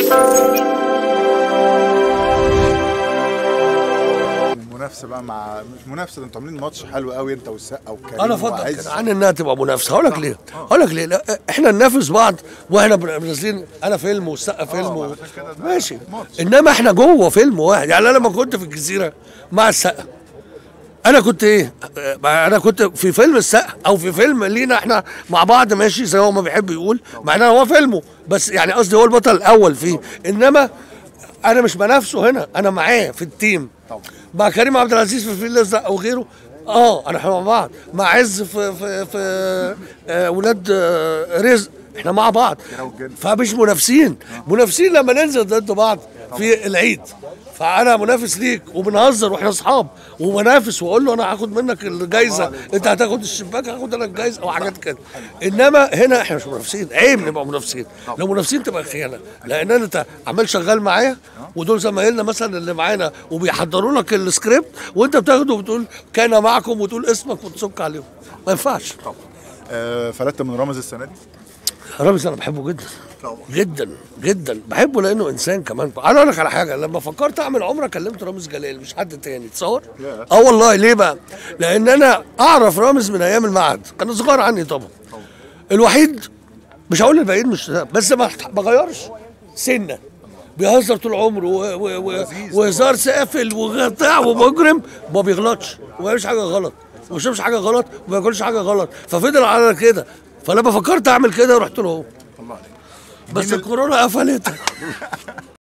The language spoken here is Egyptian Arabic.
المنافسه بقى مع مش منافسه ده انتوا عاملين ماتش حلو قوي انت والسقا وكريم انا افضل وعز. كده عن انها تبقى منافسه هقول لك ليه هقول لك ليه لا احنا ننافس بعض واحنا بن- نازلين انا فيلم والسقا فيلم و... عشان كده ده ماشي ماتش. انما احنا جوه فيلم واحد يعني انا لما كنت في الجزيره مع السقا انا كنت ايه آه، انا كنت في فيلم السقا او في فيلم لينا احنا مع بعض ماشي زي هو ما بيحب يقول مع ان هو فيلمه بس يعني قصدي هو البطل الاول فيه انما انا مش بنافسه هنا انا معاه في التيم طبعا. مع كريم عبد العزيز في الفيل الازرق او غيره اه انا احنا مع بعض مع عز في في في آه ولاد آه رزق احنا مع بعض كده والجن. فمش منافسين منافسين لما ننزل ضد بعض في العيد فانا منافس ليك وبنهزر واحنا اصحاب وبنافس واقول له انا هاخد منك الجايزه انت هتاخد الشباك هاخد انا الجايزه او حاجات كده انما هنا احنا مش منافسين عيب نبقى منافسين لو منافسين تبقى خيانه لان انت عمال شغال معايا ودول زمايلنا مثلا اللي معانا وبيحضروا لك السكريبت وانت بتاخده وبتقول كان معكم وتقول اسمك وتسك عليهم ما ينفعش آه فلت من رامز السنه دي رامز انا بحبه جدا طبعا. جدا جدا بحبه لانه انسان كمان انا اقول لك على حاجه لما فكرت اعمل عمره كلمت رامز جلال مش حد تاني تصور يا. اه والله ليه بقى لان انا اعرف رامز من ايام المعهد كان صغير عني طبعا الوحيد مش هقول الباقيين مش بس ما ما غيرش سنه بيهزر طول عمره و- و- و- وهزار سافل وغطاع ومجرم ما بيغلطش وما بيعملش حاجه غلط وما بيشربش حاجه غلط وما بياكلش حاجه غلط ففضل على كده فلما فكرت اعمل كده رحت له هو الله عليك بس الكورونا قفلتها